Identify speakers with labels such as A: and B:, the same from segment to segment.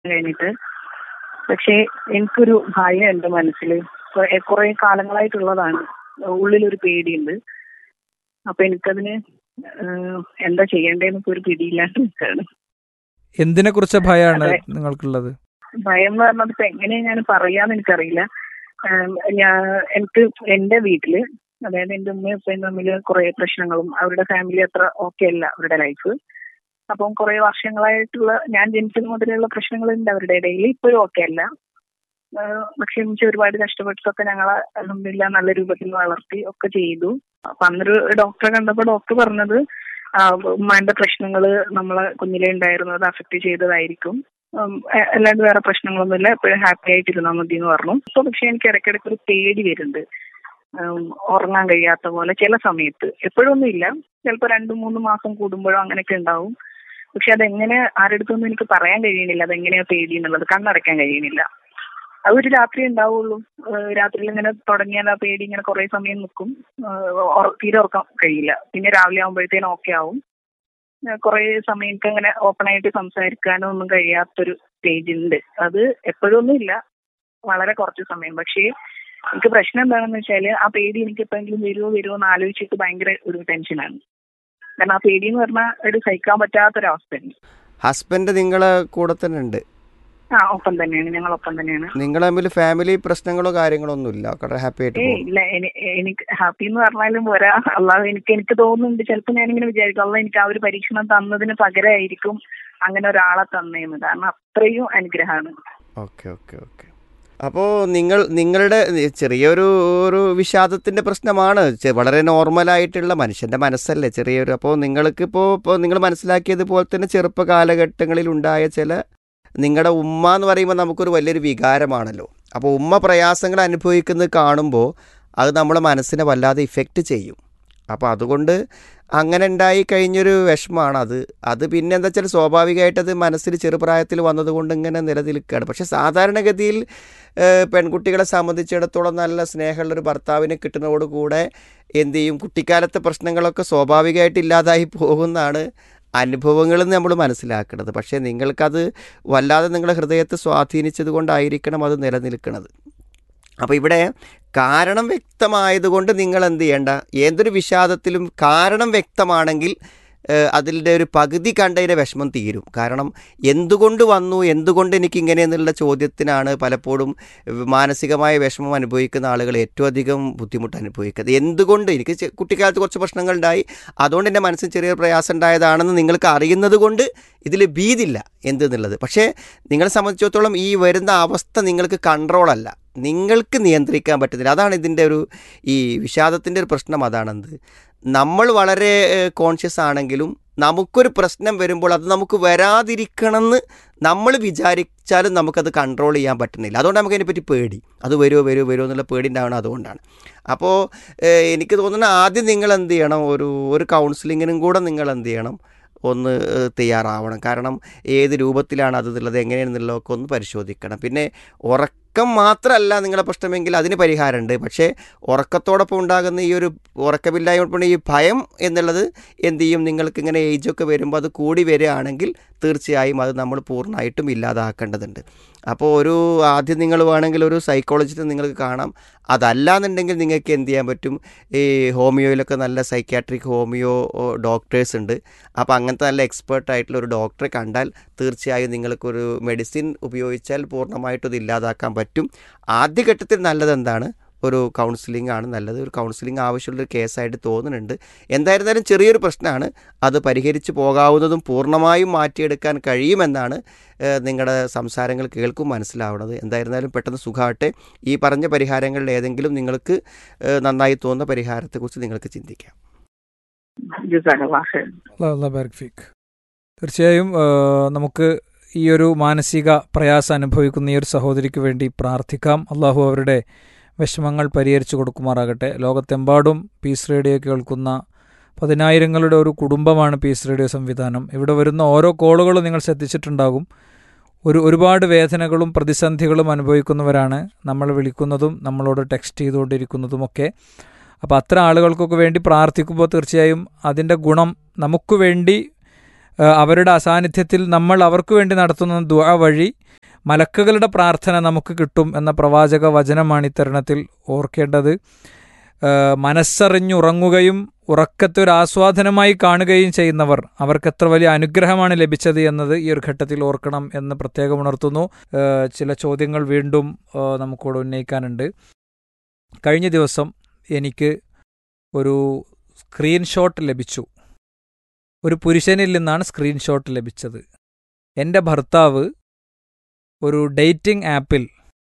A: കഴിഞ്ഞിട്ട് പക്ഷേ എനിക്കൊരു ഭയം എന്റെ മനസ്സിൽ കുറെ കാലങ്ങളായിട്ടുള്ളതാണ് ഉള്ളിലൊരു പേടിയുണ്ട് അപ്പൊ എനിക്കതിന് ഏഹ്, എന്താ ചെയ്യേണ്ടതെന്ന് ഇപ്പൊ ഒരു പിടിയില്ലാണ്ട് നിൽക്കുകയാണ്
B: എന്തിനെ കുറിച്ച ഭയമാണ്
A: അതെ.
B: നിങ്ങൾക്കുള്ളത്
A: ഭയം എന്ന് പറഞ്ഞത് ഇപ്പൊ എങ്ങനെയാ ഞാൻ പറയാന്ന് എനിക്കറിയില്ല ഏഹ്, ഞാൻ എനിക്ക് എന്റെ വീട്ടില് അതായത് എന്റെ ഉമ്മയും ഉപ്പയും തമ്മിൽ കുറെ പ്രശ്നങ്ങളും അവരുടെ ഫാമിലി അത്ര ഓക്കെ അല്ല അവരുടെ ലൈഫ് അപ്പം കുറെ വർഷങ്ങളായിട്ടുള്ള ഞാൻ ജനിച്ചത് മുതലുള്ള പ്രശ്നങ്ങളുണ്ട് അവരുടെ ഇടയിൽ ഇപ്പോഴും ഓക്കെ അല്ല ഏഹ്, പക്ഷെ എനിക്ക് ഒരുപാട് കഷ്ടപ്പെട്ടിട്ടൊക്കെ ഞങ്ങളെ അൽഹംദുലില്ലാ നല്ല രൂപത്തിൽ വളർത്തി ഒക്കെ ചെയ്തു അപ്പൊ അന്നൊരു ഡോക്ടറെ കണ്ടപ്പോ ഡോക്ടർ പറഞ്ഞത് ആ, ഉമ്മാന്റെ പ്രശ്നങ്ങള് നമ്മളെ കുഞ്ഞിലെ ഉണ്ടായിരുന്നു അത് അഫക്ട് ചെയ്തതായിരിക്കും ഉം, അ- അല്ലാണ്ട് വേറെ പ്രശ്നങ്ങളൊന്നുമില്ല എപ്പോഴും ഹാപ്പി ആയിട്ടിരുന്നാൽ മതി എന്ന് പറഞ്ഞു ഇപ്പൊ പക്ഷെ എനിക്ക് ഇടയ്ക്കിടയ്ക്ക് ഒരു പേടി വരുന്നുണ്ട് ഉം, ഉറങ്ങാൻ കഴിയാത്ത പോലെ ചില സമയത്ത് എപ്പോഴൊന്നും ഇല്ല ചിലപ്പോ രണ്ടു മൂന്ന് മാസം കൂടുമ്പോഴോ അങ്ങനെയൊക്കെ ഉണ്ടാവും പക്ഷെ അതെങ്ങനെ ആരെടുത്തൊന്നും എനിക്ക് പറയാൻ കഴിയണില്ല അതെങ്ങനെയാ പേടി എന്നുള്ളത് കണ്ണടയ്ക്കാൻ കഴിയണില്ല അത് ഒരു രാത്രി ഉണ്ടാവുള്ളൂ ഏഹ് രാത്രിയിൽ ഇങ്ങനെ തുടങ്ങിയാൽ ആ പേടി ഇങ്ങനെ കുറെ സമയം നിൽക്കും ഏഹ് ഉറ- തീരെ ഉറക്കാൻ കഴിയില്ല പിന്നെ രാവിലെ ആകുമ്പോഴത്തേനും ഓക്കെ ആവും ഏഹ് കുറെ സമയം എനിക്ക് അങ്ങനെ ഓപ്പൺ ആയിട്ട് സംസാരിക്കാനോ ഒന്നും കഴിയാത്തൊരു സ്റ്റേജ് ഉണ്ട് അത് എപ്പോഴൊന്നും ഇല്ല വളരെ കുറച്ച് സമയം പക്ഷേ എനിക്ക് പ്രശ്നം എന്താണെന്ന് വെച്ചാല് ആ പേടി എനിക്ക് എപ്പോഴെങ്കിലും വരുമോ വരുമോ എന്ന് ആലോചിച്ചിട്ട് ഭയങ്കര ഒരു ടെൻഷനാണ് കാരണം ആ പേടി എന്ന് പറഞ്ഞാൽ ഒരു സഹിക്കാൻ പറ്റാത്തൊരവസ്ഥയാണ്
C: ഹസ്ബൻഡ് നിങ്ങളെ കൂടെ തന്നെ ഉണ്ട്
A: ആ ഒപ്പം തന്നെയാണ് ഞങ്ങൾ ഒപ്പം തന്നെയാണ്
C: നിങ്ങൾ തമ്മിൽ ഫാമിലി പ്രശ്നങ്ങളോ കാര്യങ്ങളോ ഒന്നുമില്ല വളരെ ഹാപ്പി ആയിട്ട്
A: ഏയ്
C: പോകും
A: ഇല്ല എനി- എനിക്ക് ഹാപ്പി എന്ന് പറഞ്ഞാലും പോരാ അള്ളാഹ് എനിക്ക് എനിക്ക് തോന്നുന്നുണ്ട് ചിലപ്പോൾ ഞാനിങ്ങനെ വിചാരിക്കും അള്ളാഹ് എനിക്ക് ആ ഒരു പരീക്ഷണം തന്നതിന് പകരമായിരിക്കും അങ്ങനെ ഒരാളെ തന്നേന്ന് കാരണം അത്രയും അനുഗ്രഹമാണ്
C: ഓക്കെ ഓക്കെ ഓക്കെ അപ്പോൾ നിങ്ങൾ നിങ്ങളുടെ ചെറിയൊരു ഒരു വിഷാദത്തിൻ്റെ പ്രശ്നമാണ് ചെ- വളരെ നോർമലായിട്ടുള്ള മനുഷ്യൻ്റെ മനസ്സല്ലേ ചെറിയൊരു അപ്പോൾ നിങ്ങൾക്ക് ഇപ്പോൾ ഇപ്പോൾ നിങ്ങൾ മനസ്സിലാക്കിയതുപോലെ തന്നെ ചെറുപ്പ കാലഘട്ടങ്ങളിൽ ഉണ്ടായ ചില നിങ്ങളുടെ ഉമ്മ എന്ന് പറയുമ്പോൾ നമുക്കൊരു വലിയൊരു വികാരമാണല്ലോ അപ്പോൾ ഉമ്മ പ്രയാസങ്ങൾ അനുഭവിക്കുന്നത് കാണുമ്പോൾ അത് നമ്മുടെ മനസ്സിനെ വല്ലാതെ ഇഫക്റ്റ് ചെയ്യും അപ്പോൾ അതുകൊണ്ട് അങ്ങനെ ഉണ്ടായി കഴിഞ്ഞൊരു വിഷമമാണ് അത് അത് പിന്നെ എന്താ വെച്ചാൽ സ്വാഭാവികമായിട്ട് അത് മനസ്സിൽ ചെറുപ്രായത്തിൽ വന്നതുകൊണ്ട് ഇങ്ങനെ നിലനിൽക്കുകയാണ് പക്ഷേ സാധാരണഗതിയിൽ ഏഹ്, പെൺകുട്ടികളെ സംബന്ധിച്ചിടത്തോളം നല്ല സ്നേഹമുള്ളൊരു ഭർത്താവിനെ കിട്ടുന്നതോടുകൂടെ എന്ത് ചെയ്യും കുട്ടിക്കാലത്തെ പ്രശ്നങ്ങളൊക്കെ സ്വാഭാവികമായിട്ട് ഇല്ലാതായി പോകുന്നതാണ് അനുഭവങ്ങളിൽ നിന്ന് നമ്മൾ മനസ്സിലാക്കുന്നത് പക്ഷേ നിങ്ങൾക്കത് വല്ലാതെ നിങ്ങളുടെ ഹൃദയത്തെ സ്വാധീനിച്ചത് കൊണ്ടായിരിക്കണം അത് നിലനിൽക്കുന്നത് അപ്പോൾ ഇവിടെ കാരണം വ്യക്തമായതുകൊണ്ട് നിങ്ങൾ എന്ത് ചെയ്യേണ്ട ഏതൊരു വിഷാദത്തിലും കാരണം വ്യക്തമാണെങ്കിൽ ഏഹ്, അതിൻ്റെ ഒരു പകുതി കണ്ടതിൻ്റെ വിഷമം തീരും കാരണം എന്തുകൊണ്ട് വന്നു എന്തുകൊണ്ട് എനിക്ക് ഇങ്ങനെ എന്നുള്ള ചോദ്യത്തിനാണ് പലപ്പോഴും മാനസികമായ വിഷമം അനുഭവിക്കുന്ന ആളുകൾ ഏറ്റവും അധികം ബുദ്ധിമുട്ട് അനുഭവിക്കുന്നത് എന്തുകൊണ്ട് എനിക്ക് ചെ- കുട്ടിക്കാലത്ത് കുറച്ച് പ്രശ്നങ്ങളുണ്ടായി അതുകൊണ്ട് എൻ്റെ മനസ്സിൽ ചെറിയ പ്രയാസം ഉണ്ടായതാണെന്ന് നിങ്ങൾക്ക് അറിയുന്നത് കൊണ്ട് ഇതിൽ ഭീതില്ല എന്തെന്നുള്ളത് പക്ഷേ നിങ്ങളെ സംബന്ധിച്ചിടത്തോളം ഈ വരുന്ന അവസ്ഥ നിങ്ങൾക്ക് കൺട്രോളല്ല നിങ്ങൾക്ക് നിയന്ത്രിക്കാൻ പറ്റുന്നില്ല അതാണ് ഇതിൻ്റെ ഒരു ഈ വിഷാദത്തിൻ്റെ ഒരു പ്രശ്നം അതാണെന്ത് നമ്മൾ വളരെ കോൺഷ്യസ് ആണെങ്കിലും നമുക്കൊരു പ്രശ്നം വരുമ്പോൾ അത് നമുക്ക് വരാതിരിക്കണമെന്ന് നമ്മൾ വിചാരിച്ചാലും നമുക്കത് കൺട്രോൾ ചെയ്യാൻ പറ്റുന്നില്ല അതുകൊണ്ട് നമുക്ക് അതിനെപ്പറ്റി പേടി അത് വരുമോ വരുമോ വരുമോ എന്നുള്ള പേടി ഉണ്ടാവണം അതുകൊണ്ടാണ് അപ്പോൾ ഏഹ്, എനിക്ക് തോന്നുന്ന ആദ്യം നിങ്ങൾ എന്ത് ചെയ്യണം ഒരു ഒരു കൗൺസിലിങ്ങിനും കൂടെ നിങ്ങൾ എന്ത് ചെയ്യണം ഒന്ന് ഏഹ്, തയ്യാറാവണം കാരണം ഏത് രൂപത്തിലാണ് അത് എന്നുള്ളത് എങ്ങനെയാണെന്നുള്ളതൊക്കെ ഒന്ന് പരിശോധിക്കണം പിന്നെ ഉറക്കം മാത്രമല്ല നിങ്ങളുടെ പ്രശ്നമെങ്കിൽ അതിന് പരിഹാരമുണ്ട് പക്ഷേ ഉറക്കത്തോടൊപ്പം ഉണ്ടാകുന്ന ഈ ഒരു ഉറക്കമില്ലായ്മ ഈ ഭയം എന്നുള്ളത് എന്ത് ചെയ്യും നിങ്ങൾക്ക് ഇങ്ങനെ ഏജൊക്കെ വരുമ്പോൾ അത് കൂടി വരികയാണെങ്കിൽ തീർച്ചയായും അത് നമ്മൾ പൂർണ്ണമായിട്ടും ഇല്ലാതാക്കേണ്ടതുണ്ട് അപ്പോൾ ഒരു ആദ്യം നിങ്ങൾ വേണമെങ്കിൽ ഒരു സൈക്കോളജിസ്റ്റ് നിങ്ങൾക്ക് കാണാം അതല്ല എന്നുണ്ടെങ്കിൽ നിങ്ങൾക്ക് എന്ത് ചെയ്യാൻ പറ്റും ഈ ഹോമിയോയിലൊക്കെ നല്ല സൈക്യാട്രിക് ഹോമിയോ ഡോക്ടേഴ്സ് ഉണ്ട് അപ്പോൾ അങ്ങനത്തെ നല്ല എക്സ്പേർട്ട് ആയിട്ടുള്ള ഒരു ഡോക്ടറെ കണ്ടാൽ തീർച്ചയായും നിങ്ങൾക്കൊരു മെഡിസിൻ ഉപയോഗിച്ചാൽ പൂർണ്ണമായിട്ടും ഇത് ഇല്ലാതാക്കാൻ പറ്റും ആദ്യഘട്ടത്തിൽ നല്ലത് എന്താണ് ഒരു കൗൺസിലിംഗ് ആണ് നല്ലത് ഒരു കൗൺസിലിംഗ് ആവശ്യമുള്ളൊരു കേസായിട്ട് തോന്നുന്നുണ്ട് എന്തായിരുന്നാലും ചെറിയൊരു പ്രശ്നമാണ് അത് പരിഹരിച്ച് പോകാവുന്നതും പൂർണ്ണമായും മാറ്റിയെടുക്കാൻ കഴിയുമെന്നാണ് ഏഹ്, നിങ്ങളുടെ സംസാരങ്ങൾ കേൾക്കും മനസ്സിലാവുന്നത് എന്തായിരുന്നാലും പെട്ടെന്ന് സുഖമാവട്ടെ ഈ പറഞ്ഞ പരിഹാരങ്ങളിൽ ഏതെങ്കിലും നിങ്ങൾക്ക് ഏഹ്, നന്നായി തോന്നുന്ന പരിഹാരത്തെക്കുറിച്ച് നിങ്ങൾക്ക് ചിന്തിക്കാം
A: ജസാഖല്ലാഹ് ഖൈർ.
B: അല്ലാഹ് അല്ലാഹ് ബാരിക് ഫീക്ക്. തീർച്ചയായും ആ, നമുക്ക് ഈ ഒരു മാനസിക പ്രയാസം അനുഭവിക്കുന്ന ഈ ഒരു സഹോദരിക്ക് വേണ്ടി പ്രാർത്ഥിക്കാം അള്ളാഹു അവരുടെ വിഷമങ്ങൾ പരിഹരിച്ചു കൊടുക്കുമാറാകട്ടെ ലോകത്തെമ്പാടും പീസ് റേഡിയോ കേൾക്കുന്ന പതിനായിരങ്ങളുടെ ഒരു കുടുംബമാണ് പീസ് റേഡിയോ സംവിധാനം ഇവിടെ വരുന്ന ഓരോ കോളുകളും നിങ്ങൾ ശ്രദ്ധിച്ചിട്ടുണ്ടാകും ഒരു ഒരുപാട് വേദനകളും പ്രതിസന്ധികളും അനുഭവിക്കുന്നവരാണ് നമ്മൾ വിളിക്കുന്നതും നമ്മളോട് ടെക്സ്റ്റ് ചെയ്തുകൊണ്ടിരിക്കുന്നതുമൊക്കെ അപ്പോൾ അത്ര ആളുകൾക്കൊക്കെ വേണ്ടി പ്രാർത്ഥിക്കുമ്പോൾ തീർച്ചയായും അതിൻ്റെ ഗുണം നമുക്ക് വേണ്ടി ആ, അവരുടെ അസാന്നിധ്യത്തിൽ നമ്മൾ അവർക്ക് വേണ്ടി നടത്തുന്ന ദുആ വഴി മലക്കുകളുടെ പ്രാർത്ഥന നമുക്ക് കിട്ടും എന്ന പ്രവാചക വചനമാണ് ഇത്തരുണത്തിൽ ഓർക്കേണ്ടത് ആ, മനസ്സറിഞ്ഞുറങ്ങുകയും ഉറക്കത്തെ ഒരു ആസ്വാദനമായി കാണുകയും ചെയ്യുന്നവർ അവർക്ക് എത്ര വലിയ അനുഗ്രഹമാണ് ലഭിച്ചത് എന്നത് ഈ ഒരു ഘട്ടത്തിൽ ഓർക്കണം എന്ന് പ്രത്യേകം ഉണർത്തുന്നു ആ, ചില ചോദ്യങ്ങൾ വീണ്ടും ആ, നമുക്കിവിടെ ഉന്നയിക്കാനുണ്ട് കഴിഞ്ഞ ദിവസം എനിക്ക് ഒരു സ്ക്രീൻഷോട്ട് ലഭിച്ചു ഒരു പുരുഷനിൽ നിന്നാണ് സ്ക്രീൻഷോട്ട് ലഭിച്ചത് എൻ്റെ ഭർത്താവ് ഒരു ഡേറ്റിംഗ് ആപ്പിൽ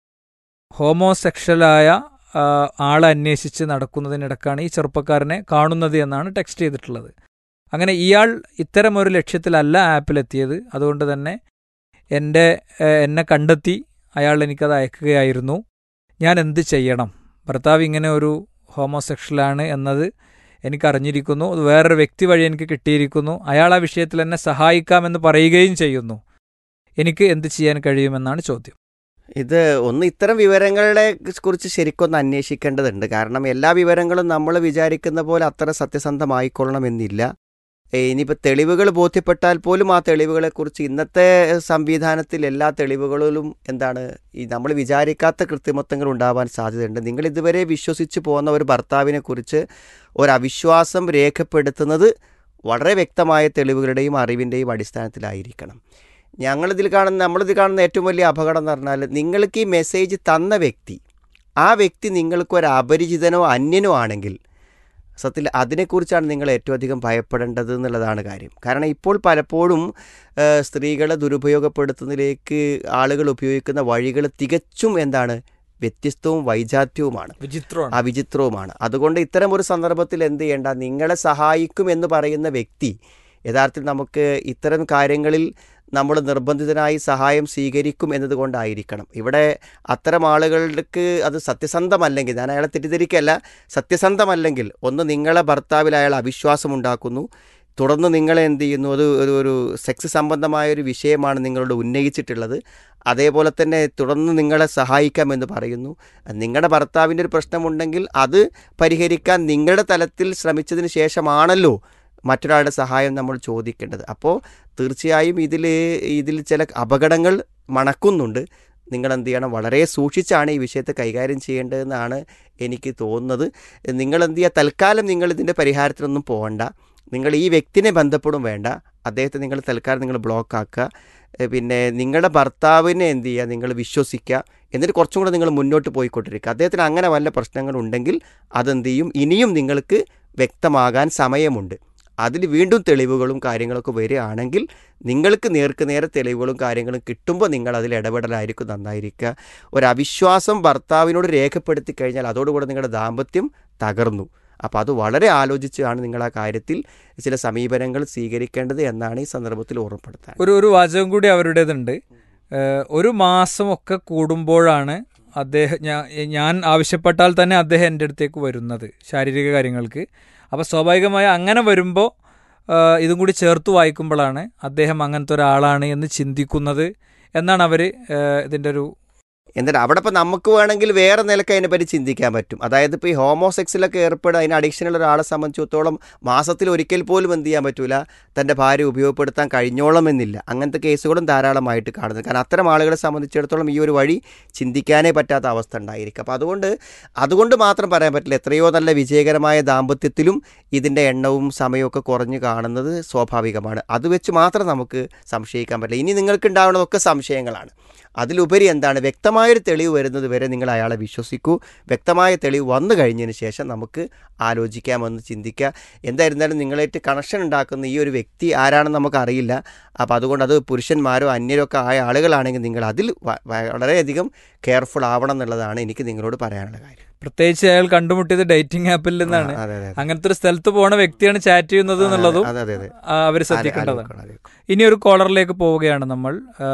B: ഹോമോസെക്ഷലായ ആ, ആളെ അന്വേഷിച്ച് നടക്കുന്നതിനിടക്കാണ് ഈ ചെറുപ്പക്കാരനെ കാണുന്നത് എന്നാണ് ടെക്സ്റ്റ് ചെയ്തിട്ടുള്ളത് അങ്ങനെ ഇയാൾ ഇത്തരം ഒരു ലക്ഷ്യത്തിലല്ല ആപ്പിലെത്തിയത് അതുകൊണ്ട് തന്നെ എൻ്റെ ഏഹ്, എന്നെ കണ്ടെത്തി അയാൾ എനിക്കത് അയക്കുകയായിരുന്നു ഞാൻ എന്ത് ചെയ്യണം ഭർത്താവ് ഇങ്ങനെ ഒരു ഹോമോസെക്ഷലാണ് എന്നത് എനിക്കറിഞ്ഞിരിക്കുന്നു അത് വേറൊരു വ്യക്തി വഴി എനിക്ക് കിട്ടിയിരിക്കുന്നു അയാൾ ആ വിഷയത്തിൽ എന്നെ സഹായിക്കാമെന്ന് പറയുകയും ചെയ്യുന്നു എനിക്ക് എന്ത് ചെയ്യാൻ കഴിയുമെന്നാണ് ചോദ്യം
C: ഇത് ഒന്ന് ഇത്തരം വിവരങ്ങളെ കുറിച്ച് ശരിക്കൊന്ന് അന്വേഷിക്കേണ്ടതുണ്ട് കാരണം എല്ലാ വിവരങ്ങളും നമ്മൾ വിചാരിക്കുന്ന പോലെ അത്ര സത്യസന്ധമായിക്കൊള്ളണമെന്നില്ല ഏ, ഇനിയിപ്പോൾ തെളിവുകൾ ബോധ്യപ്പെട്ടാൽ പോലും ആ തെളിവുകളെക്കുറിച്ച് ഇന്നത്തെ സംവിധാനത്തിൽ എല്ലാ തെളിവുകളിലും എന്താണ് ഈ നമ്മൾ വിചാരിക്കാത്ത കൃത്രിമത്വങ്ങൾ ഉണ്ടാവാൻ സാധ്യതയുണ്ട് നിങ്ങൾ ഇതുവരെ വിശ്വസിച്ച് പോകുന്ന ഒരു ഭർത്താവിനെ കുറിച്ച് ഒരു അവിശ്വാസം രേഖപ്പെടുത്തുന്നത് വളരെ വ്യക്തമായ തെളിവുകളുടെയും അറിവിൻ്റെയും അടിസ്ഥാനത്തിലായിരിക്കണം ഞങ്ങളിതിൽ കാണുന്ന നമ്മളിതിൽ കാണുന്ന ഏറ്റവും വലിയ അപകടം എന്ന് പറഞ്ഞാൽ നിങ്ങൾക്ക് ഈ മെസ്സേജ് തന്ന വ്യക്തി ആ വ്യക്തി നിങ്ങൾക്ക് ഒരു അപരിചിതനോ അന്യനോ ആണെങ്കിൽ സത്യത്തിൽ അതിനെക്കുറിച്ചാണ് നിങ്ങൾ ഏറ്റവും അധികം ഭയപ്പെടേണ്ടത് എന്നുള്ളതാണ് കാര്യം കാരണം ഇപ്പോൾ പലപ്പോഴും ആ, സ്ത്രീകളെ ദുരുപയോഗപ്പെടുത്തുന്നതിലേക്ക് ആളുകൾ ഉപയോഗിക്കുന്ന വഴികൾ തികച്ചും എന്താണ് വ്യത്യസ്തവും വൈജാത്യവുമാണ്
B: വിചിത്രമാണ്
C: ആ വിചിത്രവുമാണ് അതുകൊണ്ട് ഇത്തരം ഒരു സന്ദർഭത്തിൽ എന്ത് ചെയ്യേണ്ട നിങ്ങളെ സഹായിക്കും എന്ന് പറയുന്ന വ്യക്തി യഥാർത്ഥത്തിൽ നമുക്ക് ഇത്തരം കാര്യങ്ങളിൽ നമ്മൾ നിർബന്ധിതനായി സഹായം സ്വീകരിക്കും എന്നതുകൊണ്ടായിരിക്കണം ഇവിടെ അത്തരം ആളുകൾക്ക് അത് സത്യസന്ധമല്ലെങ്കിൽ ഞാൻ അയാളെ തെറ്റിദ്ധരിക്കല്ല സത്യസന്ധമല്ലെങ്കിൽ ഒന്ന് നിങ്ങളെ ഭർത്താവിൽ അയാൾ അവിശ്വാസമുണ്ടാക്കുന്നു തുടർന്ന് നിങ്ങളെ എന്ത് ചെയ്യുന്നു അത് ഒരു ഒരു സെക്സ് സംബന്ധമായ ഒരു വിഷയമാണ് നിങ്ങളോട് ഉന്നയിച്ചിട്ടുള്ളത് അതേപോലെ തന്നെ തുടർന്ന് നിങ്ങളെ സഹായിക്കാമെന്ന് പറയുന്നു നിങ്ങളുടെ ഭർത്താവിൻ്റെ ഒരു പ്രശ്നമുണ്ടെങ്കിൽ അത് പരിഹരിക്കാൻ നിങ്ങളുടെ തലത്തിൽ ശ്രമിച്ചതിന് ശേഷമാണല്ലോ മറ്റൊരാളുടെ സഹായം നമ്മൾ ചോദിക്കേണ്ടത് അപ്പോൾ തീർച്ചയായും ഇതിൽ ഇതിൽ ചില അപകടങ്ങൾ മണക്കുന്നുണ്ട് നിങ്ങൾ എന്ത് ചെയ്യണം വളരെ സൂക്ഷിച്ചാണ് ഈ വിഷയത്തെ കൈകാര്യം ചെയ്യേണ്ടതെന്നാണ് എനിക്ക് തോന്നുന്നത് നിങ്ങൾ എന്ത് ചെയ്യുക തൽക്കാലം നിങ്ങൾ ഇതിൻ്റെ പരിഹാരത്തിനൊന്നും പോകണ്ട നിങ്ങൾ ഈ വ്യക്തിനെ ബന്ധപ്പെടും വേണ്ട അദ്ദേഹത്തെ നിങ്ങൾ തൽക്കാലം നിങ്ങൾ ബ്ലോക്ക് ആക്കുക ഏ, പിന്നെ നിങ്ങളുടെ ഭർത്താവിനെ എന്ത് ചെയ്യുക നിങ്ങൾ വിശ്വസിക്കുക എന്നിട്ട് കുറച്ചും കൂടെ നിങ്ങൾ മുന്നോട്ട് പോയിക്കൊണ്ടിരിക്കുക അദ്ദേഹത്തിന് അങ്ങനെ വല്ല പ്രശ്നങ്ങളുണ്ടെങ്കിൽ അതെന്ത് ചെയ്യും ഇനിയും നിങ്ങൾക്ക് വ്യക്തമാകാൻ സമയമുണ്ട് അതിൽ വീണ്ടും തെളിവുകളും കാര്യങ്ങളൊക്കെ വരികയാണെങ്കിൽ നിങ്ങൾക്ക് നേർക്ക് നേരെ തെളിവുകളും കാര്യങ്ങളും കിട്ടുമ്പോൾ നിങ്ങൾ അതിൽ ഇടപെടലായിരിക്കും നന്നായിരിക്കുക ഒരു അവിശ്വാസം ഭർത്താവിനോട് രേഖപ്പെടുത്തി കഴിഞ്ഞാൽ അതോടുകൂടെ നിങ്ങളുടെ ദാമ്പത്യം തകർന്നു അപ്പോൾ അത് വളരെ ആലോചിച്ചാണ് നിങ്ങൾ ആ കാര്യത്തിൽ ചില സമീപനങ്ങൾ സ്വീകരിക്കേണ്ടത് എന്നാണ് ഈ സന്ദർഭത്തിൽ ഓർമ്മപ്പെടുത്താൻ
B: ഒരു ഒരു വാചകം കൂടി അവരുടേതുണ്ട് ഏഹ് ഒരു മാസമൊക്കെ കൂടുമ്പോഴാണ് അദ്ദേഹം ഞാൻ ഞാൻ ആവശ്യപ്പെട്ടാൽ തന്നെ അദ്ദേഹം എൻ്റെ അടുത്തേക്ക് വരുന്നത് ശാരീരിക കാര്യങ്ങൾക്ക് അപ്പോൾ സ്വാഭാവികമായി അങ്ങനെ വരുമ്പോൾ ഇതും കൂടി ചേർത്ത് വായിക്കുമ്പോഴാണ് അദ്ദേഹം അങ്ങനത്തെ ഒരാളാണ് എന്ന് ചിന്തിക്കുന്നത് എന്നാണ് അവർ ഇതിൻ്റെ ഒരു
C: എന്നിട്ട് അവിടെ ഇപ്പോൾ നമുക്ക് വേണമെങ്കിൽ വേറെ നിലക്ക് അതിനെപ്പറ്റി ചിന്തിക്കാൻ പറ്റും അതായത് ഇപ്പോൾ ഈ ഹോമോസെക്സിലൊക്കെ ഏർപ്പെടുക അതിന് അഡിക്ഷനുള്ള ഒരാളെ സംബന്ധിച്ചിടത്തോളം മാസത്തിൽ ഒരിക്കൽ പോലും എന്ത് ചെയ്യാൻ പറ്റൂല തൻ്റെ ഭാര്യ ഉപയോഗപ്പെടുത്താൻ കഴിഞ്ഞോളം എന്നില്ല അങ്ങനത്തെ കേസുകളും ധാരാളമായിട്ട് കാണുന്നത് കാരണം അത്തരം ആളുകളെ സംബന്ധിച്ചിടത്തോളം ഈ ഒരു വഴി ചിന്തിക്കാനേ പറ്റാത്ത അവസ്ഥ ഉണ്ടായിരിക്കും അപ്പോൾ അതുകൊണ്ട് അതുകൊണ്ട് മാത്രം പറയാൻ പറ്റില്ല എത്രയോ നല്ല വിജയകരമായ ദാമ്പത്യത്തിലും ഇതിൻ്റെ എണ്ണവും സമയവും കുറഞ്ഞു കാണുന്നത് സ്വാഭാവികമാണ് അത് വെച്ച് മാത്രം നമുക്ക് സംശയിക്കാൻ പറ്റില്ല ഇനി നിങ്ങൾക്ക് ഉണ്ടാവുന്നതൊക്കെ സംശയങ്ങളാണ് അതിലുപരി എന്താണ് വ്യക്തമായൊരു തെളിവ് വരുന്നത് വരെ നിങ്ങൾ അയാളെ വിശ്വസിക്കൂ വ്യക്തമായ തെളിവ് വന്നു കഴിഞ്ഞതിന് ശേഷം നമുക്ക് ആലോചിക്കാമെന്ന് ചിന്തിക്കുക എന്തായിരുന്നാലും നിങ്ങളായിട്ട് കണക്ഷൻ ഉണ്ടാക്കുന്ന ഈ ഒരു വ്യക്തി ആരാണെന്ന് നമുക്കറിയില്ല അപ്പോൾ അതുകൊണ്ട് അത് പുരുഷന്മാരോ അന്യരോ ഒക്കെ ആയ ആളുകളാണെങ്കിൽ നിങ്ങൾ അതിൽ വ- വളരെയധികം കെയർഫുൾ ആവണം എന്നുള്ളതാണ് എനിക്ക് നിങ്ങളോട് പറയാനുള്ള കാര്യം
B: പ്രത്യേകിച്ച് അയാൾ കണ്ടുമുട്ടിയത് ഡേറ്റിംഗ് ആപ്പിൽ നിന്നാണ്
C: ആ, അതെ അതെ അതെ.
B: അങ്ങനത്തെ ഒരു സ്ഥലത്ത് പോണ വ്യക്തിയാണ് ചാറ്റ് ചെയ്യുന്നത് എന്നുള്ളതും
C: അതെ അതെ അതെ
B: അവർ
C: ആലോ-
B: ശ്രദ്ധിക്കേണ്ടതാണ്
C: ആലോചിക്കണം, ആലോചിക്കണം.
B: ഇനി ഒരു കോളറിലേക്ക് പോവുകയാണ് നമ്മൾ ആ,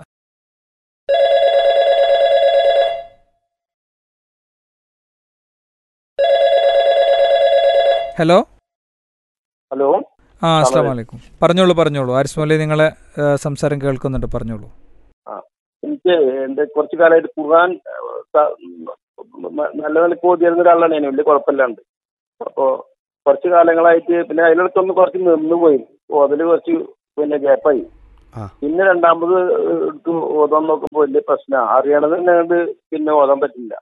B: ഹലോ
D: ഹലോ
B: ആ അസ്സാം വലൈക്കും പറഞ്ഞോളൂ പറഞ്ഞോളൂ ആരിസ് മൊലി നിങ്ങളെ ആ, സംസാരം കേൾക്കുന്നുണ്ട് പറഞ്ഞോളൂ
D: എനിക്ക് എന്റെ കുറച്ചു കാലമായിട്ട് ഖുർആൻ ഏഹ്, സ- മ- നല്ല നിലക്ക് ഓതിയിരുന്ന ഒരാളാണ് ഞാൻ വലിയ കുഴപ്പമില്ലാണ്ട് അപ്പോ കുറച്ച് കാലങ്ങളായിട്ട് പിന്നെ അതിനടുത്തൊന്ന് കുറച്ച് നിന്ന് പോയി ഓ അതിൽ കുറച്ച് പിന്നെ ഗ്യാപ്പായി
C: ആ.
D: പിന്നെ രണ്ടാമത് എടുത്ത് ഓതാൻ നോക്കുമ്പോൾ വലിയ പ്രശ്നമാണ് അറിയണത് തന്നെ അങ്ങട് പിന്നെ ഓതാൻ പറ്റില്ല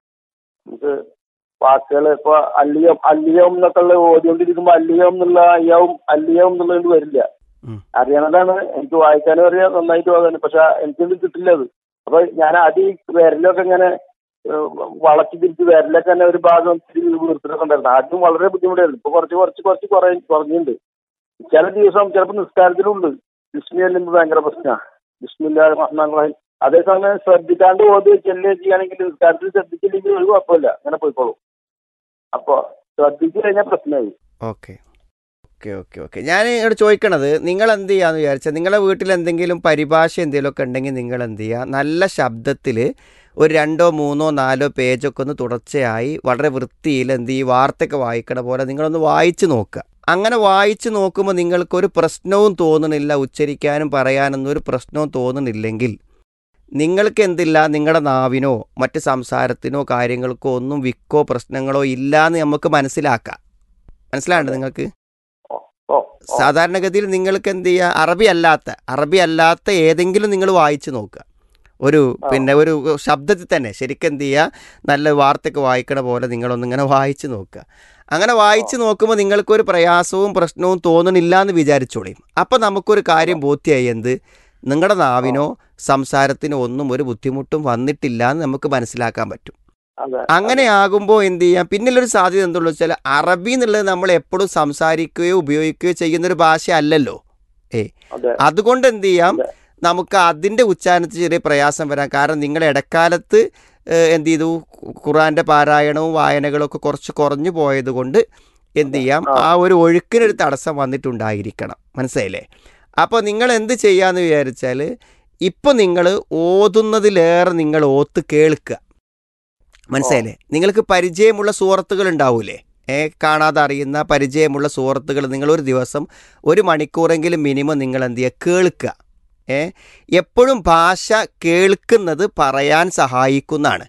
D: നമുക്ക് വാക്കുകൾ ഇപ്പൊ അല്ലിയം അല്ലിയം എന്നൊക്കെ ഉള്ള ഓതിക്കൊണ്ടിരിക്കുമ്പോ അല്ലിയം എന്നുള്ള അയ്യാവും അല്ലിയം എന്നുള്ളത് വരില്ല
C: ഉം.
D: അറിയണതാണ് എനിക്ക് വായിക്കാനും അറിയാം നന്നായിട്ട് ഓതാനും പക്ഷെ എനിക്കിത് കിട്ടില്ല അത് അപ്പൊ ഞാൻ ആദ്യം ഈ വിരലൊക്കെ ഇങ്ങനെ ഏഹ്, വളച്ച് തിരിച്ച് വിരലൊക്കെ തന്നെ ഒരു ഭാഗം വീർത്തിട്ടൊക്കെ ഉണ്ടായിരുന്നു ആദ്യം വളരെ ബുദ്ധിമുട്ടായിരുന്നു ഇപ്പൊ കുറച്ച് കുറച്ച് കുറച്ച് കുറേ കുറഞ്ഞിട്ടുണ്ട് ചില ദിവസം ചിലപ്പോൾ നിസ്കാരത്തിലുണ്ട് വിസ്മി അല്ലെങ്കിൽ ഭയങ്കര പ്രശ്നമാണ് വിസ്മില്ല റഹ്മാൻ റഹീം അതേസമയം ശ്രദ്ധിക്കാണ്ട് ഓതി ചെല്ലുകയും ചെയ്യുകയാണെങ്കിൽ നിസ്കാരത്തിൽ ശ്രദ്ധിച്ചില്ലെങ്കിൽ ഒരു കുഴപ്പമില്ല അങ്ങനെ പോയിക്കോളും അപ്പൊ ശ്രദ്ധിച്ചു കഴിഞ്ഞാൽ പ്രശ്നമായി
C: ഓക്കെ ഓക്കെ ഓക്കെ ഓക്കെ ഞാൻ ഇവിടെ ചോദിക്കണത് നിങ്ങൾ എന്ത് ചെയ്യാന്ന് വിചാരിച്ചാൽ നിങ്ങളുടെ വീട്ടിൽ എന്തെങ്കിലും പരിഭാഷ എന്തെങ്കിലുമൊക്കെ ഉണ്ടെങ്കിൽ നിങ്ങൾ എന്ത് ചെയ്യുക നല്ല ശബ്ദത്തിൽ ഒരു രണ്ടോ മൂന്നോ നാലോ പേജൊക്കെ ഒന്ന് തുടർച്ചയായി വളരെ വൃത്തിയിൽ എന്ത് ഈ വാർത്തയൊക്കെ വായിക്കണ പോലെ നിങ്ങളൊന്ന് വായിച്ചു നോക്കുക അങ്ങനെ വായിച്ചു നോക്കുമ്പോൾ നിങ്ങൾക്കൊരു പ്രശ്നവും തോന്നണില്ല ഉച്ചരിക്കാനും പറയാനൊന്നും ഒരു പ്രശ്നവും തോന്നണില്ലെങ്കിൽ നിങ്ങൾക്ക് എന്തില്ല നിങ്ങളുടെ നാവിനോ മറ്റ് സംസാരത്തിനോ കാര്യങ്ങൾക്കോ ഒന്നും വിക്കോ പ്രശ്നങ്ങളോ ഇല്ലാന്ന് നമുക്ക് മനസ്സിലാക്കാം മനസ്സിലാണ്ട് നിങ്ങൾക്ക്
D: ഓ ഓ
C: സാധാരണഗതിയിൽ നിങ്ങൾക്ക് എന്ത് ചെയ്യുക അറബി അല്ലാത്ത അറബി അല്ലാത്ത ഏതെങ്കിലും നിങ്ങൾ വായിച്ചു നോക്കുക ഒരു പിന്നെ ഒരു ശബ്ദത്തിൽ തന്നെ ശരിക്കും എന്ത് ചെയ്യുക നല്ല വാർത്തയൊക്കെ വായിക്കണ പോലെ നിങ്ങളൊന്നിങ്ങനെ വായിച്ചു നോക്കുക അങ്ങനെ വായിച്ചു നോക്കുമ്പോൾ നിങ്ങൾക്കൊരു പ്രയാസവും പ്രശ്നവും തോന്നണില്ല എന്ന് വിചാരിച്ചോളിയും അപ്പം നമുക്കൊരു കാര്യം ബോധ്യമായി എന്ത് നിങ്ങളുടെ നാവിനോ സംസാരത്തിനോ ഒന്നും ഒരു ബുദ്ധിമുട്ടും വന്നിട്ടില്ല എന്ന് നമുക്ക് മനസ്സിലാക്കാൻ പറ്റും
D: അതെ
C: അങ്ങനെ ആകുമ്പോൾ എന്ത് ചെയ്യാം പിന്നിലൊരു സാധ്യത എന്തുള്ളൂ വെച്ചാൽ അറബി എന്നുള്ളത് നമ്മൾ എപ്പോഴും സംസാരിക്കുകയോ ഉപയോഗിക്കുകയോ ചെയ്യുന്ന ഒരു ഭാഷ അല്ലല്ലോ ഏ
D: അതെ
C: അതുകൊണ്ട് എന്ത് ചെയ്യാം
D: അതെ.
C: നമുക്ക് അതിൻ്റെ ഉച്ചാരണത്തിൽ ചെറിയ പ്രയാസം വരാം കാരണം നിങ്ങൾ ഇടക്കാലത്ത് ഏഹ്, എന്ത് ചെയ്തു ഖുറാന്റെ പാരായണവും വായനകളും ഒക്കെ കുറച്ച് കുറഞ്ഞു പോയത് കൊണ്ട് എന്ത് ചെയ്യാം
D: ആ.
C: ആ ഒരു ഒഴുക്കിനൊരു തടസ്സം വന്നിട്ടുണ്ടായിരിക്കണം മനസ്സിലായില്ലേ അപ്പോൾ നിങ്ങൾ എന്ത് ചെയ്യാന്ന് വിചാരിച്ചാൽ ഇപ്പം നിങ്ങൾ ഓതുന്നതിലേറെ നിങ്ങൾ ഓത്ത് കേൾക്കുക മനസ്സിലായില്ലേ നിങ്ങൾക്ക് പരിചയമുള്ള സുഹൃത്തുക്കൾ ഉണ്ടാവൂലേ ഏ കാണാതെ അറിയുന്ന പരിചയമുള്ള സുഹൃത്തുക്കൾ നിങ്ങൾ ഒരു ദിവസം ഒരു മണിക്കൂറെങ്കിലും മിനിമം നിങ്ങൾ എന്ത് ചെയ്യുക കേൾക്കുക ഏ എപ്പോഴും ഭാഷ കേൾക്കുന്നത് പറയാൻ സഹായിക്കുന്നതാണ്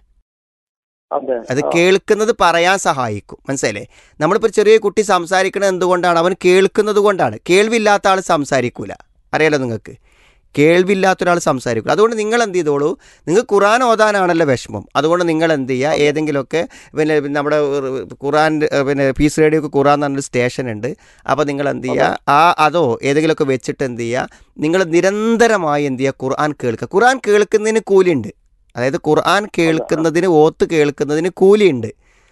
D: അതെ
C: അത്
D: ആ.
C: കേൾക്കുന്നത് പറയാൻ സഹായിക്കും മനസ്സിലായില്ലേ നമ്മളിപ്പോൾ ചെറിയ കുട്ടി സംസാരിക്കുന്നത് എന്തുകൊണ്ടാണ് അവൻ കേൾക്കുന്നത് കൊണ്ടാണ് കേൾവില്ലാത്ത ആൾ സംസാരിക്കൂല അറിയാലോ നിങ്ങൾക്ക് കേൾവില്ലാത്ത ഒരാൾ സംസാരിക്കില്ല അതുകൊണ്ട് നിങ്ങൾ എന്ത് ചെയ്തോളൂ നിങ്ങൾക്ക് ഖുറാൻ ഓതാനാണല്ലോ വിഷമം അതുകൊണ്ട് നിങ്ങൾ എന്ത് ചെയ്യുക ഏതെങ്കിലുമൊക്കെ പിന്നെ നമ്മുടെ ഖുറാൻ പിന്നെ പീസ് റേഡിയോക്ക് ഖുറാൻ എന്ന് പറഞ്ഞൊരു സ്റ്റേഷൻ ഉണ്ട് അപ്പോൾ നിങ്ങൾ എന്ത് ചെയ്യുക ആ അതോ ഏതെങ്കിലുമൊക്കെ വെച്ചിട്ട് എന്ത് ചെയ്യുക നിങ്ങൾ നിരന്തരമായി എന്ത് ചെയ്യുക ഖുർആൻ കേൾക്കുക ഖുർആൻ കേൾക്കുന്നതിന് കൂലിയുണ്ട് അതായത് ഖുർആൻ കേൾക്കുന്നതിന് ഓത്ത് കേൾക്കുന്നതിന് കൂലിയുണ്ട്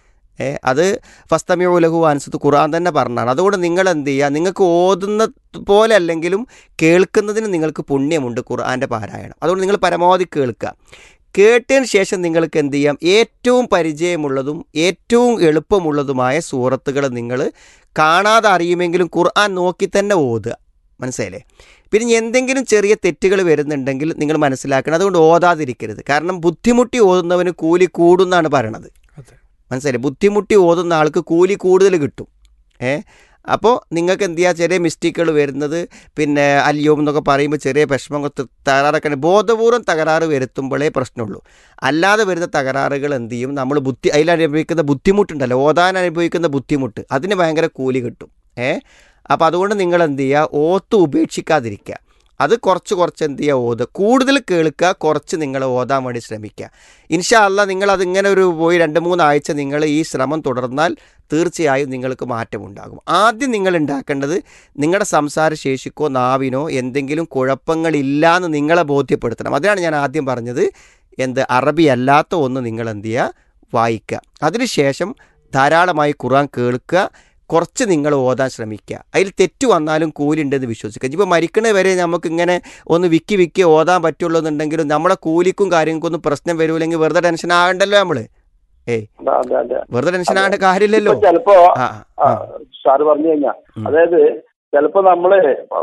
C: ഏ അത് ഫസ്തമിയ ഉലഹു അൻസത്ത് ഖുർആൻ തന്നെ പറഞ്ഞാണ് അതുകൊണ്ട് നിങ്ങൾ എന്ത് ചെയ്യുക നിങ്ങൾക്ക് ഓതുന്ന പോലെ അല്ലെങ്കിലും കേൾക്കുന്നതിന് നിങ്ങൾക്ക് പുണ്യമുണ്ട് ഖുർആൻ്റെ പാരായണം അതുകൊണ്ട് നിങ്ങൾ പരമാവധി കേൾക്കുക കേട്ടതിന് ശേഷം നിങ്ങൾക്ക് എന്ത് ചെയ്യാം ഏറ്റവും പരിചയമുള്ളതും ഏറ്റവും എളുപ്പമുള്ളതുമായ സൂറത്തുകൾ നിങ്ങൾ കാണാതെ അറിയുമെങ്കിലും ഖുർആൻ നോക്കി തന്നെ ഓതുക മനസ്സിലായില്ലേ പിന്നെ ഇനി എന്തെങ്കിലും ചെറിയ തെറ്റുകൾ വരുന്നുണ്ടെങ്കിൽ നിങ്ങൾ മനസ്സിലാക്കണം അതുകൊണ്ട് ഓതാതിരിക്കരുത് കാരണം ബുദ്ധിമുട്ടി ഓതുന്നവന് കൂലി കൂടുന്നാണ് പറയണത്
B: അതെ.
C: മനസ്സിലായി ബുദ്ധിമുട്ടി ഓതുന്ന ആൾക്ക് കൂലി കൂടുതൽ കിട്ടും ഏ അപ്പോൾ നിങ്ങൾക്ക് എന്ത് ചെയ്യുക ചെറിയ മിസ്റ്റേക്കുകൾ വരുന്നത് പിന്നെ അല്യോം എന്നൊക്കെ പറയുമ്പോൾ ചെറിയ വിഷമം ത- തകരാറൊക്കെ ഉണ്ട്. ബോധപൂർവ്വം തകരാറ് വരുത്തുമ്പോഴേ പ്രശ്നമുള്ളൂ അല്ലാതെ വരുന്ന തകരാറുകൾ എന്ത് ചെയ്യും നമ്മൾ ബുദ്ധി അതിൽ അനുഭവിക്കുന്ന ബുദ്ധിമുട്ടുണ്ടല്ലോ ഓതാൻ അനുഭവിക്കുന്ന ബുദ്ധിമുട്ട് അതിന് ഭയങ്കര കൂലി കിട്ടും ഏ അപ്പോൾ അതുകൊണ്ട് നിങ്ങൾ എന്ത് ചെയ്യുക ഓത്ത് ഉപേക്ഷിക്കാതിരിക്കുക അത് കുറച്ച് കുറച്ച് എന്ത് ചെയ്യുക ഓതുക കൂടുതൽ കേൾക്കുക കുറച്ച് നിങ്ങൾ ഓതാൻ വേണ്ടി ശ്രമിക്കുക ഇൻഷാ അല്ല നിങ്ങൾ അതിങ്ങനെ ഒരു പോയി രണ്ട് മൂന്നാഴ്ച നിങ്ങൾ ഈ ശ്രമം തുടർന്നാൽ തീർച്ചയായും നിങ്ങൾക്ക് മാറ്റമുണ്ടാകും ആദ്യം നിങ്ങൾ ഉണ്ടാക്കേണ്ടത് നിങ്ങളുടെ സംസാര ശേഷിക്കോ നാവിനോ എന്തെങ്കിലും കുഴപ്പങ്ങളില്ല എന്ന് നിങ്ങളെ ബോധ്യപ്പെടുത്തണം അതിനാണ് ഞാൻ ആദ്യം പറഞ്ഞത് എന്ത് അറബി അല്ലാത്ത ഒന്ന് നിങ്ങൾ എന്ത് ചെയ്യുക വായിക്കുക അതിനുശേഷം ധാരാളമായി ഖുറാൻ കേൾക്കുക കുറച്ച് നിങ്ങൾ ഓതാൻ ശ്രമിക്കുക അതിൽ തെറ്റ് വന്നാലും കൂലിണ്ടെന്ന് വിശ്വസിക്കുക ഇപ്പോൾ മരിക്കണ വരെ നമുക്ക് ഇങ്ങനെ ഒന്ന് വിക്കി വിക്കി ഓതാൻ പറ്റുള്ളൂ എന്നുണ്ടെങ്കിലും നമ്മളെ കൂലിക്കും കാര്യങ്ങൾക്കൊന്നും പ്രശ്നം വരൂല്ലെങ്കിൽ വെറുതെ ടെൻഷൻ ആകണ്ടല്ലോ നമ്മൾ ഏയ്
D: അതെ, അതെ അതെ
C: വെറുതെ ടെൻഷൻ ആകേണ്ട കാര്യമില്ലല്ലോ
D: ഇപ്പൊ ചിലപ്പോ
C: ആ
D: ആ,
C: ആ
D: സാറ് പറഞ്ഞു കഴിഞ്ഞാ
C: ഉം.
D: അതായത് ചിലപ്പോ നമ്മള്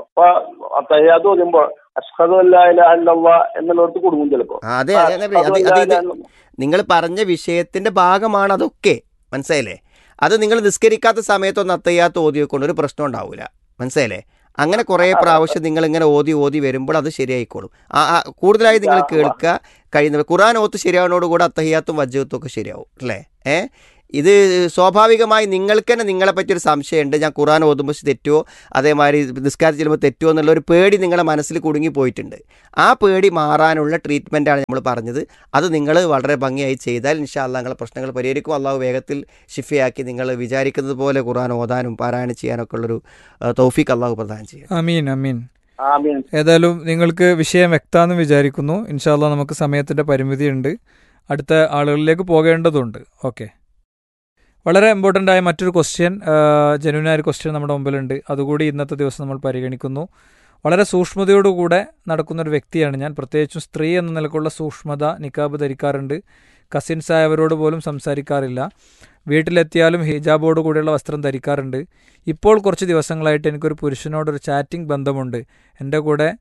D: തയ്യാത് ഓതുമ്പോ അഷ്ഹദു അല്ലാ ഇലാഹ ഇല്ലല്ലാഹ് എന്നുള്ളടത്ത് കൊടുക്കും ചിലപ്പോ
C: ആ, അതെ അതെ അതെ അത് അത് ഇത് നിങ്ങൾ പറഞ്ഞ വിഷയത്തിന്റെ ഭാഗമാണ് അതൊക്കെ മനസ്സിലായില്ലേ അത് നിങ്ങൾ നിസ്കരിക്കാത്ത സമയത്തൊന്നും അത്തയ്യാത്ത ഓതി വെക്കൊണ്ട് ഒരു പ്രശ്നം ഉണ്ടാവില്ല മനസ്സിലായില്ലേ അങ്ങനെ കുറേ പ്രാവശ്യം നിങ്ങൾ ഇങ്ങനെ ഓതി ഓതി വരുമ്പോൾ അത് ശരിയായിക്കോളും ആ ആ, കൂടുതലായി നിങ്ങൾ കേൾക്കുക കഴിയുന്നത് ഖുറാൻ ഓത്ത് ശരിയാവുന്നതോടുകൂടെ അത്തഹിയാത്തും വജ്ജത്തും ഒക്കെ ശരിയാവും അല്ലേ ഏ ഇത് സ്വാഭാവികമായി നിങ്ങൾക്ക് തന്നെ നിങ്ങളെ പറ്റിയൊരു സംശയമുണ്ട് ഞാൻ ഖുറാൻ ഓതുമ്പോൾ തെറ്റുമോ അതേമാതിരി നിസ്കാരത്തിൽ ചെല്ലുമ്പോൾ തെറ്റുമോ എന്നുള്ള ഒരു പേടി നിങ്ങളെ മനസ്സിൽ കുടുങ്ങി പോയിട്ടുണ്ട് ആ പേടി മാറാനുള്ള ട്രീറ്റ്മെൻറ്റാണ് നമ്മൾ പറഞ്ഞത് അത് നിങ്ങൾ വളരെ ഭംഗിയായി ചെയ്താൽ ഇൻഷാല്ല നിങ്ങളെ പ്രശ്നങ്ങൾ പരിഹരിക്കും അള്ളാഹു വേഗത്തിൽ ഷിഫയാക്കി നിങ്ങൾ വിചാരിക്കുന്നത് പോലെ ഖുറാൻ ഓതാനും പാരായണം ചെയ്യാനൊക്കെ ഉള്ളൊരു ആ, തൗഫീഖ് അള്ളാഹു പ്രദാനം ചെയ്യും
B: അമീൻ അമീൻ
D: ആമീൻ
B: ഏതായാലും നിങ്ങൾക്ക് വിഷയം വ്യക്തമാണെന്ന് വിചാരിക്കുന്നു ഇൻഷാല്ല നമുക്ക് സമയത്തിൻ്റെ പരിമിതിയുണ്ട് അടുത്ത ആളുകളിലേക്ക് പോകേണ്ടതുണ്ട് ഓക്കെ വളരെ ഇമ്പോർട്ടൻ്റ് ആയ മറ്റൊരു ക്വസ്റ്റ്യൻ ജനുവിനായ ഒരു ക്വസ്റ്റ്യൻ നമ്മുടെ മുമ്പിലുണ്ട് അതുകൂടി ഇന്നത്തെ ദിവസം നമ്മൾ പരിഗണിക്കുന്നു വളരെ സൂക്ഷ്മതയോടുകൂടെ നടക്കുന്ന ഒരു വ്യക്തിയാണ് ഞാൻ പ്രത്യേകിച്ചും സ്ത്രീ എന്ന നിലക്കുള്ള സൂക്ഷ്മത നിക്കാബ് ധരിക്കാറുണ്ട് കസിൻസ് ആയവരോട് പോലും സംസാരിക്കാറില്ല വീട്ടിലെത്തിയാലും ഹിജാബോട് കൂടിയുള്ള വസ്ത്രം ധരിക്കാറുണ്ട് ഇപ്പോൾ കുറച്ച് ദിവസങ്ങളായിട്ട് എനിക്കൊരു പുരുഷനോടൊരു ചാറ്റിംഗ് ബന്ധമുണ്ട് എൻ്റെ കൂടെ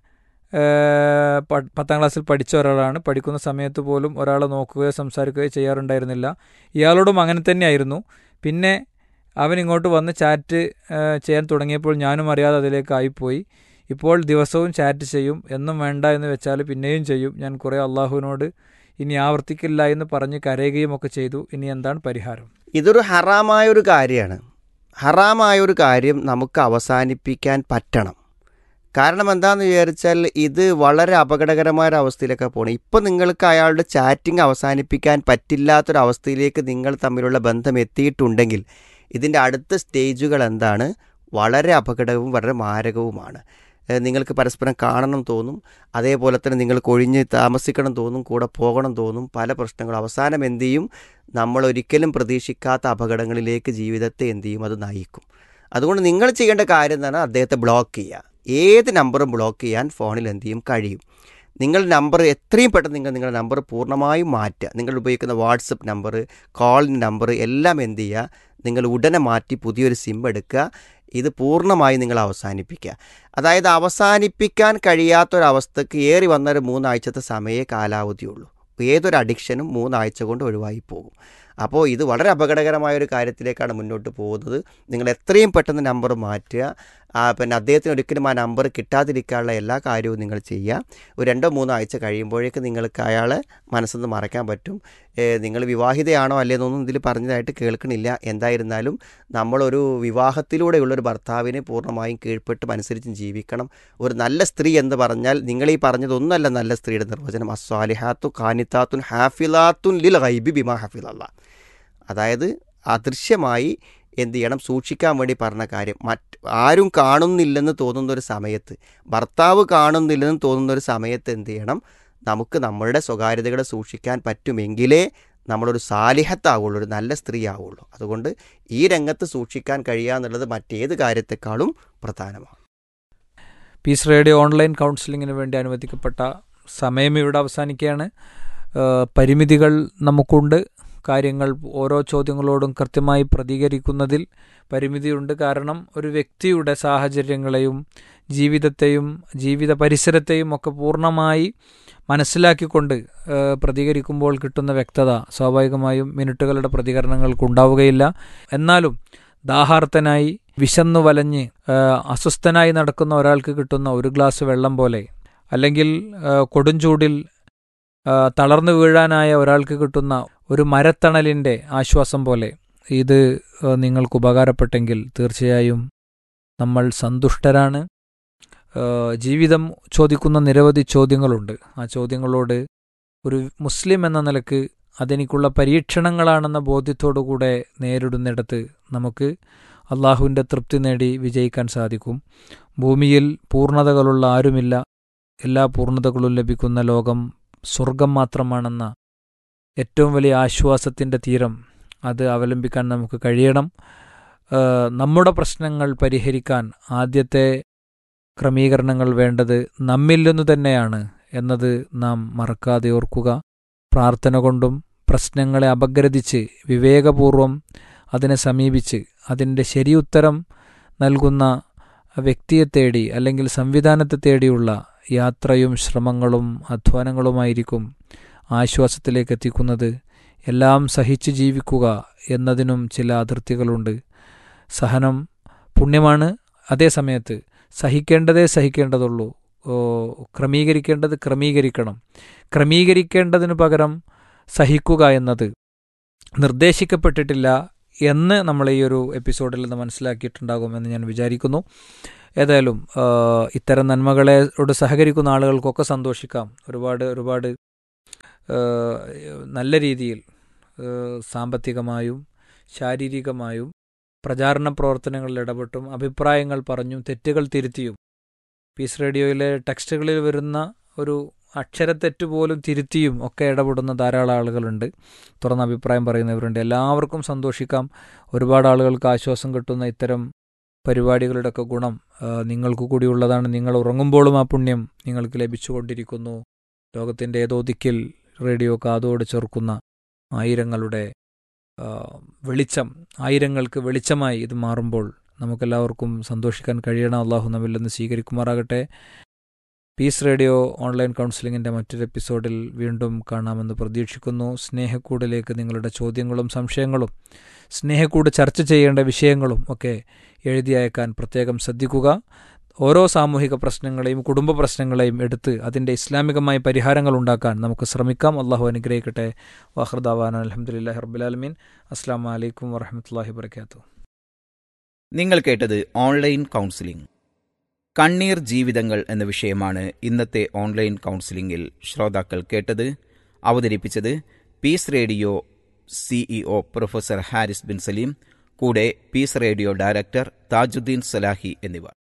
B: ഏഹ്, പ- പത്താം ക്ലാസ്സിൽ പഠിച്ച ഒരാളാണ് പഠിക്കുന്ന സമയത്ത് പോലും ഒരാളെ നോക്കുകയോ സംസാരിക്കുകയോ ചെയ്യാറുണ്ടായിരുന്നില്ല ഇയാളോടും അങ്ങനെ തന്നെയായിരുന്നു പിന്നെ അവൻ ഇങ്ങോട്ട് വന്ന് ചാറ്റ് ഏഹ്, ചെയ്യാൻ തുടങ്ങിയപ്പോൾ ഞാനും അറിയാതെ അതിലേക്ക് ആയിപ്പോയി ഇപ്പോൾ ദിവസവും ചാറ്റ് ചെയ്യും എന്നും വേണ്ട എന്ന് വെച്ചാൽ പിന്നെയും ചെയ്യും ഞാൻ കുറേ അള്ളാഹുവിനോട് ഇനി ആവർത്തിക്കില്ല എന്ന് പറഞ്ഞ് കരയുകയും ഒക്കെ ചെയ്തു ഇനി എന്താണ് പരിഹാരം
C: ഇതൊരു ഹറാമായ ഒരു കാര്യമാണ് ഹറാമായ ഒരു കാര്യം നമുക്ക് അവസാനിപ്പിക്കാൻ പറ്റണം കാരണം എന്താണെന്ന് വിചാരിച്ചാൽ ഇത് വളരെ അപകടകരമായ ഒരു അവസ്ഥയിലൊക്കെ പോകണം ഇപ്പം നിങ്ങൾക്ക് അയാളുടെ ചാറ്റിംഗ് അവസാനിപ്പിക്കാൻ പറ്റില്ലാത്തൊരവസ്ഥയിലേക്ക് നിങ്ങൾ തമ്മിലുള്ള ബന്ധം എത്തിയിട്ടുണ്ടെങ്കിൽ ഇതിൻ്റെ അടുത്ത സ്റ്റേജുകൾ എന്താണ് വളരെ അപകടവും വളരെ മാരകവുമാണ് ഏഹ് നിങ്ങൾക്ക് പരസ്പരം കാണണം തോന്നും അതേപോലെ തന്നെ നിങ്ങൾക്ക് ഒഴിഞ്ഞ് താമസിക്കണം തോന്നും കൂടെ പോകണം തോന്നും പല പ്രശ്നങ്ങളും അവസാനം എന്ത് ചെയ്യും നമ്മൾ ഒരിക്കലും പ്രതീക്ഷിക്കാത്ത അപകടങ്ങളിലേക്ക് ജീവിതത്തെ എന്ത് ചെയ്യും അത് നയിക്കും അതുകൊണ്ട് നിങ്ങൾ ചെയ്യേണ്ട കാര്യം എന്ന് പറഞ്ഞാൽ അദ്ദേഹത്തെ ബ്ലോക്ക് ചെയ്യുക ഏത് നമ്പറും ബ്ലോക്ക് ചെയ്യാൻ ഫോണിൽ എന്ത് ചെയ്യും കഴിയും നിങ്ങൾ നമ്പർ എത്രയും പെട്ടെന്ന് നിങ്ങൾ നിങ്ങളുടെ നമ്പർ പൂർണ്ണമായും മാറ്റുക നിങ്ങൾ ഉപയോഗിക്കുന്ന വാട്സപ്പ് നമ്പർ കോളിൻ്റെ നമ്പർ എല്ലാം എന്ത് ചെയ്യുക നിങ്ങൾ ഉടനെ മാറ്റി പുതിയൊരു സിം എടുക്കുക ഇത് പൂർണ്ണമായി നിങ്ങൾ അവസാനിപ്പിക്കുക അതായത് അവസാനിപ്പിക്കാൻ കഴിയാത്തൊരവസ്ഥക്ക് ഏറി വന്നൊരു മൂന്നാഴ്ചത്തെ സമയ കാലാവധിയുള്ളൂ ഏതൊരു അഡിക്ഷനും മൂന്നാഴ്ച കൊണ്ട് ഒഴിവായി പോകും അപ്പോൾ ഇത് വളരെ അപകടകരമായ ഒരു കാര്യത്തിലേക്കാണ് മുന്നോട്ട് പോകുന്നത് നിങ്ങൾ എത്രയും പെട്ടെന്ന് നമ്പർ മാറ്റുക ആ, പിന്നെ അദ്ദേഹത്തിന് ഒരിക്കലും ആ നമ്പർ കിട്ടാതിരിക്കാനുള്ള എല്ലാ കാര്യവും നിങ്ങൾ ചെയ്യുക ഒരു രണ്ടോ മൂന്നോ ആഴ്ച കഴിയുമ്പോഴേക്ക് നിങ്ങൾക്ക് അയാളെ മനസ്സിൽ നിന്ന് മറക്കാൻ പറ്റും ഏ, നിങ്ങൾ വിവാഹിതയാണോ അല്ലേന്നൊന്നും ഇതിൽ പറഞ്ഞതായിട്ട് കേൾക്കണില്ല എന്തായിരുന്നാലും നമ്മളൊരു വിവാഹത്തിലൂടെയുള്ളൊരു ഭർത്താവിനെ പൂർണ്ണമായും കീഴ്പ്പെട്ടും അനുസരിച്ചും ജീവിക്കണം ഒരു നല്ല സ്ത്രീ എന്ന് പറഞ്ഞാൽ നിങ്ങൾ ഈ പറഞ്ഞതൊന്നല്ല നല്ല സ്ത്രീയുടെ നിർവചനം അസ്വാലിഹാത്തു ഖാനിത്താത്തുൻ ഹാഫിലാത്തുൻ ലിൽ ഗൈബി ബിമാ ഹഫിലല്ല അതായത് അദൃശ്യമായി എന്ത് ചെയ്യണം സൂക്ഷിക്കാൻ വേണ്ടി പറഞ്ഞ കാര്യം മറ്റ് ആരും കാണുന്നില്ലെന്ന് തോന്നുന്ന ഒരു സമയത്ത് ഭർത്താവ് കാണുന്നില്ലെന്ന് തോന്നുന്ന ഒരു സമയത്ത് എന്ത് ചെയ്യണം നമുക്ക് നമ്മളുടെ സ്വകാര്യതകളെ സൂക്ഷിക്കാൻ പറ്റുമെങ്കിലേ നമ്മളൊരു സാലിഹത്താവുള്ളൂ ഒരു നല്ല സ്ത്രീ ആവുള്ളൂ അതുകൊണ്ട് ഈ രംഗത്ത് സൂക്ഷിക്കാൻ കഴിയുക എന്നുള്ളത് മറ്റേത് കാര്യത്തെക്കാളും പ്രധാനമാണ്
B: പീസ് റേഡിയോ ഓൺലൈൻ കൗൺസിലിങ്ങിന് വേണ്ടി അനുവദിക്കപ്പെട്ട സമയം ഇവിടെ അവസാനിക്കുകയാണ് ഏഹ് പരിമിതികൾ നമുക്കുണ്ട് കാര്യങ്ങൾ ഓരോ ചോദ്യങ്ങളോടും കൃത്യമായി പ്രതികരിക്കുന്നതിൽ പരിമിതിയുണ്ട് കാരണം ഒരു വ്യക്തിയുടെ സാഹചര്യങ്ങളെയും ജീവിതത്തെയും ജീവിത പരിസരത്തെയും ഒക്കെ പൂർണ്ണമായി മനസ്സിലാക്കിക്കൊണ്ട് ഏഹ് പ്രതികരിക്കുമ്പോൾ കിട്ടുന്ന വ്യക്തത സ്വാഭാവികമായും മിനിറ്റുകളുടെ പ്രതികരണങ്ങൾക്കുണ്ടാവുകയില്ല എന്നാലും ദാഹാർത്തനായി വിശന്നു വലഞ്ഞ് ഏഹ് അസ്വസ്ഥനായി നടക്കുന്ന ഒരാൾക്ക് കിട്ടുന്ന ഒരു ഗ്ലാസ് വെള്ളം പോലെ അല്ലെങ്കിൽ ഏഹ് കൊടുംചൂടിൽ ഏഹ് തളർന്നു വീഴാനായ ഒരാൾക്ക് കിട്ടുന്ന ഒരു മരത്തണലിൻ്റെ ആശ്വാസം പോലെ ഇത് ഏഹ് നിങ്ങൾക്ക് ഉപകാരപ്പെട്ടെങ്കിൽ തീർച്ചയായും നമ്മൾ സന്തുഷ്ടരാണ് ഏഹ് ജീവിതം ചോദിക്കുന്ന നിരവധി ചോദ്യങ്ങളുണ്ട് ആ ചോദ്യങ്ങളോട് ഒരു മുസ്ലിം എന്ന നിലക്ക് അതെനിക്കുള്ള പരീക്ഷണങ്ങളാണെന്ന ബോധ്യത്തോടുകൂടെ നേരിടുന്നിടത്ത് നമുക്ക് അള്ളാഹുവിൻ്റെ തൃപ്തി നേടി വിജയിക്കാൻ സാധിക്കും ഭൂമിയിൽ പൂർണ്ണതകളുള്ള ആരുമില്ല എല്ലാ പൂർണ്ണതകളും ലഭിക്കുന്ന ലോകം സ്വർഗം മാത്രമാണെന്ന ഏറ്റവും വലിയ ആശ്വാസത്തിൻ്റെ തീരം അത് അവലംബിക്കാൻ നമുക്ക് കഴിയണം ഏഹ് നമ്മുടെ പ്രശ്നങ്ങൾ പരിഹരിക്കാൻ ആദ്യത്തെ ക്രമീകരണങ്ങൾ വേണ്ടത് നമ്മിൽ നിന്നു തന്നെയാണ് എന്നത് നാം മറക്കാതെ ഓർക്കുക പ്രാർത്ഥന കൊണ്ടും പ്രശ്നങ്ങളെ അപഗ്രഥിച്ച് വിവേകപൂർവം അതിനെ സമീപിച്ച് അതിൻ്റെ ശരിയുത്തരം നൽകുന്ന വ്യക്തിയെ തേടി അല്ലെങ്കിൽ സംവിധാനത്തെ തേടിയുള്ള യാത്രയും ശ്രമങ്ങളും അധ്വാനങ്ങളുമായിരിക്കും ആശ്വാസത്തിലേക്ക് എത്തിക്കുന്നത് എല്ലാം സഹിച്ച് ജീവിക്കുക എന്നതിനും ചില അതിർത്തികളുണ്ട് സഹനം പുണ്യമാണ് അതേ സമയത്ത് സഹിക്കേണ്ടതേ സഹിക്കേണ്ടതുള്ളൂ ഓ, ക്രമീകരിക്കേണ്ടത് ക്രമീകരിക്കണം ക്രമീകരിക്കേണ്ടതിനു പകരം സഹിക്കുക എന്നത് നിർദ്ദേശിക്കപ്പെട്ടിട്ടില്ല എന്ന് നമ്മൾ ഈ ഒരു എപ്പിസോഡിൽ നിന്ന് മനസ്സിലാക്കിയിട്ടുണ്ടാകുമെന്ന് ഞാൻ വിചാരിക്കുന്നു ഏതായാലും ആ, ഇത്തരം നന്മകളോട് സഹകരിക്കുന്ന ആളുകൾക്കൊക്കെ സന്തോഷിക്കാം ഒരുപാട് ഒരുപാട് ആ, നല്ല രീതിയിൽ ആ, സാമ്പത്തികമായും ശാരീരികമായും പ്രചാരണ പ്രവർത്തനങ്ങളിൽ ഇടപെട്ടും അഭിപ്രായങ്ങൾ പറഞ്ഞും തെറ്റുകൾ തിരുത്തിയും പീസ് റേഡിയോയിലെ ടെക്സ്റ്റുകളിൽ വരുന്ന ഒരു അക്ഷരത്തെറ്റ് പോലും തിരുത്തിയും ഒക്കെ ഇടപെടുന്ന ധാരാളം ആളുകളുണ്ട് തുറന്ന അഭിപ്രായം പറയുന്നവരുണ്ട് എല്ലാവർക്കും സന്തോഷിക്കാം ഒരുപാട് ആളുകൾക്ക് ആശ്വാസം കിട്ടുന്ന ഇത്തരം പരിപാടികളുടെയൊക്കെ ഗുണം ആ, നിങ്ങൾക്ക് കൂടിയുള്ളതാണ് നിങ്ങൾ ഉറങ്ങുമ്പോഴും ആ പുണ്യം നിങ്ങൾക്ക് ലഭിച്ചുകൊണ്ടിരിക്കുന്നു ലോകത്തിൻ്റെ ഏതോ ദിക്കിൽ റേഡിയോ കാതോട് ചേർക്കുന്ന ആയിരങ്ങളുടെ ആ, വെളിച്ചം ആയിരങ്ങൾക്ക് വെളിച്ചമായി ഇത് മാറുമ്പോൾ നമുക്കെല്ലാവർക്കും സന്തോഷിക്കാൻ കഴിയണം അള്ളാഹു നമ്മിൽ നിന്ന് സ്വീകരിക്കുമാറാകട്ടെ പീസ് റേഡിയോ ഓൺലൈൻ കൗൺസിലിങ്ങിൻ്റെ മറ്റൊരു എപ്പിസോഡിൽ വീണ്ടും കാണാമെന്ന് പ്രതീക്ഷിക്കുന്നു സ്നേഹക്കൂടിലേക്ക് നിങ്ങളുടെ ചോദ്യങ്ങളും സംശയങ്ങളും സ്നേഹക്കൂട് ചർച്ച ചെയ്യേണ്ട വിഷയങ്ങളും ഒക്കെ എഴുതി അയക്കാൻ പ്രത്യേകം ശ്രദ്ധിക്കുക ഓരോ സാമൂഹിക പ്രശ്നങ്ങളെയും കുടുംബ പ്രശ്നങ്ങളെയും എടുത്ത് അതിൻ്റെ ഇസ്ലാമികമായ പരിഹാരങ്ങൾ ഉണ്ടാക്കാൻ നമുക്ക് ശ്രമിക്കാം അള്ളാഹു അനുഗ്രഹിക്കട്ടെ വാഹൃദാവാൻ അലഹമുല്ലാ ഹർബുലാലമീൻ അസ്സാം വലൈക്കും വറഹമത്തല്ലാഹി വർക്കാത്തു
E: നിങ്ങൾ കേട്ടത് ഓൺലൈൻ കൗൺസിലിംഗ് കണ്ണീർ ജീവിതങ്ങൾ എന്ന വിഷയമാണ് ഇന്നത്തെ ഓൺലൈൻ കൗൺസിലിംഗിൽ ശ്രോതാക്കൾ കേട്ടത് അവതരിപ്പിച്ചത് peace radio CEO professor Haris bin Saleem കൂടെ peace radio director Thajudheen Salahi എന്നിവർ